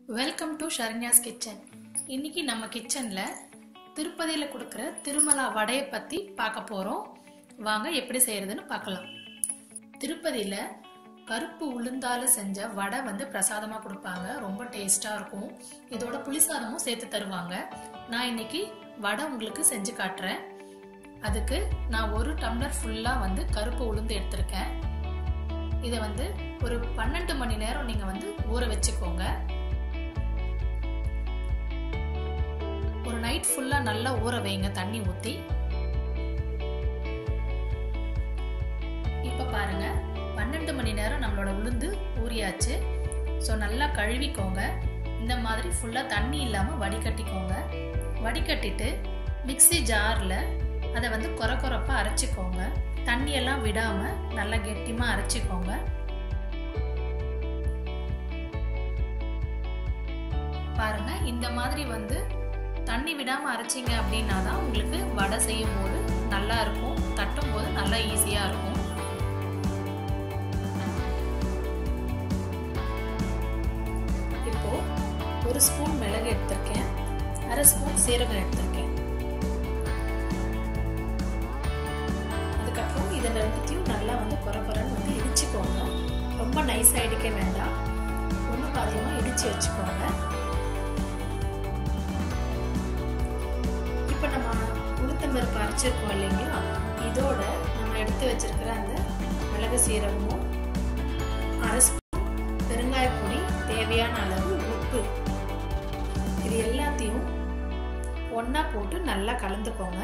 welcome to ஷரண்யாஸ் kitchen இன்னைக்கு நம்ம கிச்சனில் திருப்பதியில் கொடுக்குற திருமலா வடையை பற்றி பார்க்க போகிறோம் வாங்க எப்படி செய்யறதுன்னு பார்க்கலாம் திருப்பதியில் பருப்பு உளுந்தால செஞ்ச வடை வந்து பிரசாதமாக கொடுப்பாங்க ரொம்ப டேஸ்டாக இருக்கும் இதோட புளிசாதமும் சேர்த்து தருவாங்க நான் இன்னைக்கு வடை உங்களுக்கு செஞ்சு காட்டுறேன் அதுக்கு நான் ஒரு டம்ளர் ஃபுல்லாக வந்து கருப்பு உளுந்து எடுத்திருக்கேன் இதை வந்து ஒரு பன்னெண்டு மணி நேரம் நீங்கள் வந்து ஊற வச்சுக்கோங்க ஒரு நைட் ஃபுல்லாக நல்லா ஊற வைங்க தண்ணி ஊற்றி இப்போ பாருங்க பன்னெண்டு மணி நேரம் நம்மளோட உளுந்து ஊறியாச்சு ஸோ நல்லா கழுவிக்கோங்க இந்த மாதிரி ஃபுல்லாக தண்ணி இல்லாமல் வடிகட்டிக்கோங்க வடிகட்டிட்டு மிக்சி ஜாரில் அதை வந்து கொர கொரப்பாக அரைச்சிக்கோங்க தண்ணியெல்லாம் விடாமல் நல்லா கெட்டிமாக அரைச்சிக்கோங்க பாருங்க இந்த மாதிரி வந்து தண்ணி விடாமல் அரைச்சிங்க அப்படின்னா தான் உங்களுக்கு வடை செய்யும் போது நல்லா இருக்கும் தட்டும் போது நல்லா ஈஸியாக இருக்கும் இப்போ ஒரு ஸ்பூன் மிளகு எடுத்திருக்கேன் அரை ஸ்பூன் சீரகம் எடுத்திருக்கேன் அதுக்கப்புறம் இதை ரெண்டுத்தையும் நல்லா வந்து குறை குறைன்னு வந்து இடிச்சுக்கோங்க ரொம்ப நைஸாக இடிக்க வேண்டாம் ஒன்று பாதியமாக இடித்து வச்சுக்கோங்க இப்போ நம்ம உளுத்தம்பருப்பு அரைச்சிருக்கோம் இல்லைங்களா இதோட நம்ம எடுத்து வச்சிருக்கிற அந்த மிளகு சீரகமும் அரை ஸ்பூன் பெருங்காயப்பொடி தேவையான அளவு உப்பு இது எல்லாத்தையும் ஒன்றா போட்டு நல்லா கலந்துக்கோங்க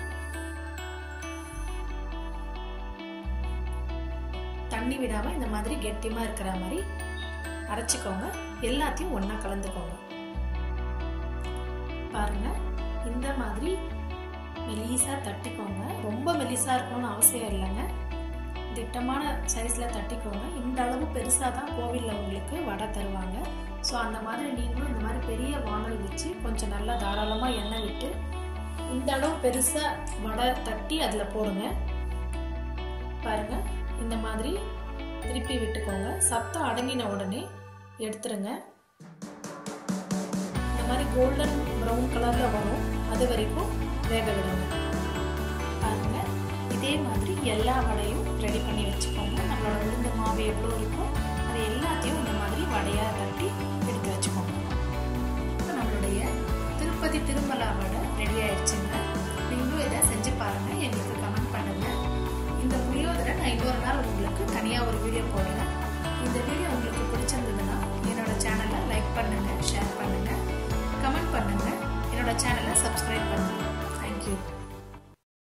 தண்ணி விடாமல் இந்த மாதிரி கெட்டியமாக இருக்கிற மாதிரி அரைச்சிக்கோங்க எல்லாத்தையும் ஒன்றா கலந்துக்கோங்க பாருங்க இந்த மாதிரி மெலிசாக தட்டிக்கோங்க ரொம்ப மெலிசாக இருக்கணும்னு அவசியம் இல்லைங்க திட்டமான சைஸில் தட்டிக்கோங்க இந்த அளவு பெருசாக தான் கோவிலில் உங்களுக்கு வடை தருவாங்க ஸோ அந்த மாதிரி நீங்களும் இந்த மாதிரி பெரிய வானல் வச்சு கொஞ்சம் நல்லா தாராளமாக எண்ணெய் விட்டு இந்த அளவு பெருசாக வடை தட்டி அதில் போடுங்க பாருங்க இந்த மாதிரி திருப்பி விட்டுக்கோங்க சத்தம் அடங்கின உடனே எடுத்துருங்க இந்த மாதிரி கோல்டன் ப்ரௌன் கலரில் வரும் அது வரைக்கும் வேக விடுங்க பாருங்க இதே மாதிரி எல்லா வடையும் ரெடி பண்ணி வச்சுக்கோங்க நம்மளோட உளுந்த மாவு எவ்வளோ இருக்கோ அது எல்லாத்தையும் இந்த மாதிரி வடையாக தட்டி எடுத்து வச்சுக்கோங்க இப்போ நம்மளுடைய திருப்பதி திருமலா வடை ரெடி ஆயிடுச்சுங்க நீங்களும் இதை செஞ்சு பாருங்கள் எங்களுக்கு கமெண்ட் பண்ணுங்கள் இந்த புளியோதரை நான் இன்னொரு நாள் உங்களுக்கு தனியாக ஒரு வீடியோ போடுறேன் இந்த வீடியோ உங்களுக்கு பிடிச்சிருந்ததுன்னா என்னோட சேனலை லைக் பண்ணுங்கள் ஷேர் பண்ணுங்கள் கமெண்ட் பண்ணுங்கள் என்னோட சேனலை சப்ஸ்கிரைப் பண்ணுங்கள்